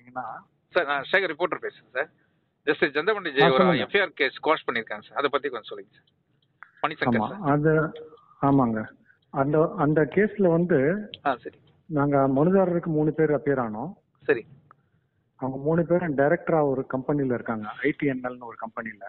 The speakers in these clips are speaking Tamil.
கேட்டிங்கன்னா சார் நான் சேகர் ரிப்போர்ட்டர் பேசுகிறேன் சார் ஜஸ்டிஸ் சந்திரமணி ஜெய் ஆ, ஒரு சொல்லுங்க. எஃப்ஐஆர் கேஸ் குவாஷ் பண்ணியிருக்காங்க சார் அதை பற்றி கொஞ்சம் சொல்லுங்க சார் மணிசங்கர் ஆமா சார் அது ஆமாங்க அந்த அந்த கேஸ்ல வந்து ஆ சரி நாங்க மனுதாரருக்கு மூணு பேர் அப்பியர் ஆனோம் சரி அவங்க மூணு பேரும் டைரக்டரா ஒரு கம்பெனில இருக்காங்க ஐடிஎன்எல்னு ஒரு கம்பெனில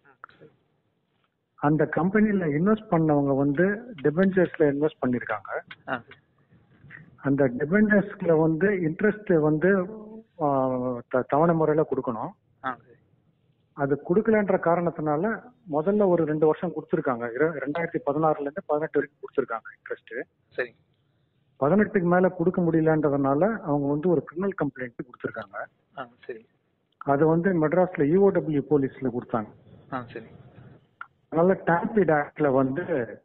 அந்த கம்பெனில இன்வெஸ்ட் பண்ணவங்க வந்து டிபெஞ்சர்ஸ்ல இன்வெஸ்ட் பண்ணிருக்காங்க ஆ சரி அந்த டிபெஞ்சர்ஸ்ல வந்து இன்ட்ரெஸ்ட் வந்து ஆ, த- தவணை முறையில கொடுக்கணும் ஆ சரி அது கொடுக்கலன்ற காரணத்தினால முதல்ல ஒரு ரெண்டு வருஷம் கொடுத்துருக்காங்க இர- ரெண்டாயிரத்தி பதினாறுல இருந்து பதினெட்டு வரைக்கும் கொடுத்துருக்காங்க இன்ட்ரெஸ்ட் சரி பதினெட்டுக்கு மேல கொடுக்க முடியலன்றதுனால அவங்க வந்து ஒரு கிரிமினல் கம்ப்ளைண்ட் கொடுத்துருக்காங்க ஆ சரி அது வந்து மெட்ராஸ்ல இஓடபிள்யூ போலீஸ்ல கொடுத்தாங்க ஆ சரி அதனால டாம்பிட் ஆக்ட்ல வந்து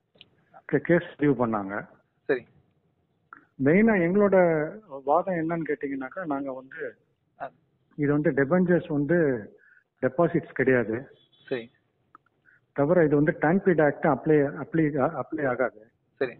கேஸ் பதிவு பண்ணாங்க சரி மெயினா எங்களோட வாதம் என்னன்னு கேட்டீங்கன்னாக்கா நாங்க வந்து ஆ இது வந்து டெபஞ்சர்ஸ் வந்து டெபாசிட்ஸ் கிடையாது சரி தவிர இது வந்து டாம்பிட் ஆக்ட் அப்ளை அப்ளை அப்ளை ஆகாது சரி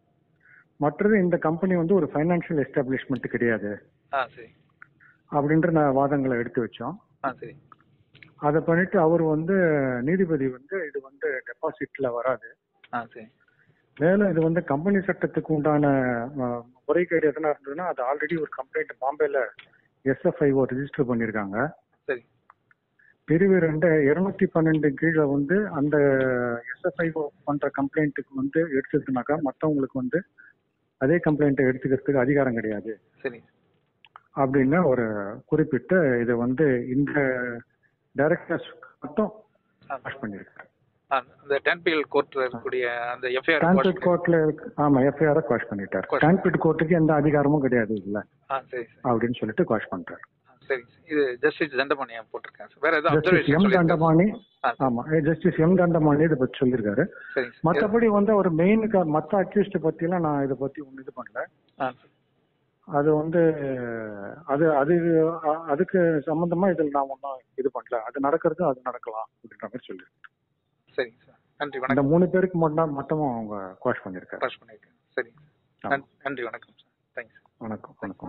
மற்றது இந்த கம்பெனி வந்து ஒரு ஃபைனான்சியல் எஸ்டாப்ளிஷ்மெண்ட் கிடையாது ஆ சரி அப்படின்ற நான் வாதங்களை எடுத்து வச்சோம் ஆ சரி அதை பண்ணிட்டு அவர் வந்து நீதிபதி வந்து இது வந்து டெபாசிட்ல வராது ஆ சரி மேலும் இது வந்து கம்பெனி சட்டத்துக்கு உண்டான அஹ், முறைகேடு எதனா இருந்ததுன்னா அது ஆல்ரெடி ஒரு கம்ப்ளைண்ட் பாம்பேல எஸ்எஃப்ஐஓ ரெஜிஸ்டர் பண்ணியிருக்காங்க சரி பிரிவு ரெண்டு இருநூத்தி பன்னெண்டு கீழே வந்து அந்த எஸ்எஃப்ஐஓ பண்ற கம்ப்ளைண்ட்டுக்கு வந்து எடுத்ததுனாக்கா மற்றவங்களுக்கு வந்து அதே கம்ப்ளைண்ட்டை எடுத்துக்கிறதுக்கு அதிகாரம் கிடையாது சரி அப்படின்னு ஒரு குறிப்பிட்டு இதை வந்து இந்த டைரக்டர்ஸ் மட்டும் ஆ வாஷ் பண்ணியிருக்காரு ஆ, அந்த டென்பிஎல் கோர்ட்டில் இருக்கக்கூடிய அந்த எஃப்ஐஆர் ஸ்டான்பீட் கோர்ட்ல ஆமா எஃப்ஐஆர் குவாஷ் பண்ணிட்டார் Quash. ஸ்டான்பீட் கோர்ட்டுக்கு எந்த அதிகாரமும் கிடையாது இல்ல ஆ சரி சரி அப்படின்னு சொல்லிட்டு குவாஷ் பண்றாரு ஆ, சரி இது ஜஸ்டிஸ் தண்டமணியா போட்டிருக்கேன் சார் வேற எதுவும் ஜஸ்டிஸ் அப்சர்வேஷன் எம் சொல்லியிருக்காங்க தண்டபாணி ஆ ஆமா ஜஸ்டிஸ் எம் தண்டபாணி இதை பத்தி சொல்லியிருக்காரு சரி சார் மற்றபடி வந்து அவர் மெயினுக்கு மற்ற அக்யூஸ்ட் பத்தி எல்லாம் நான் இதை பத்தி ஒன்றும் இது பண்ணல ஆ அது வந்து அது அது அ- அதுக்கு சம்பந்தமா இதில் நான் ஒன்றும் இது பண்ணல அது நடக்கிறது அது நடக்கலாம் அப்படின்ற மாதிரி சொல்லி சரிங்க சார் நன்றி அந்த வணக்கம் மூணு பேருக்கு மட்டும் மொத்தமும் அவங்க குவாஷ் பண்ணியிருக்காரு பாஸ் பண்ணியிருக்கேன் சரிங்க சார் நன்- நன்றி வணக்கம் சார் தேங்க்ஸ் வணக்கம் வணக்கம்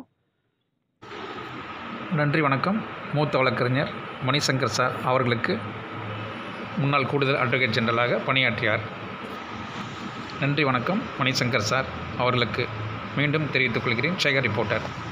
நன்றி வணக்கம் மூத்த வழக்கறிஞர் மணிசங்கர் சார் அவர்களுக்கு முன்னாள் கூடுதல் அட்வொகேட் ஜெனரலாக பணியாற்றியார் நன்றி வணக்கம் மணிசங்கர் சார் அவர்களுக்கு மீண்டும் தெரிவித்துக் கொள்கிறேன் சேகர் ரிப்போர்ட்டர்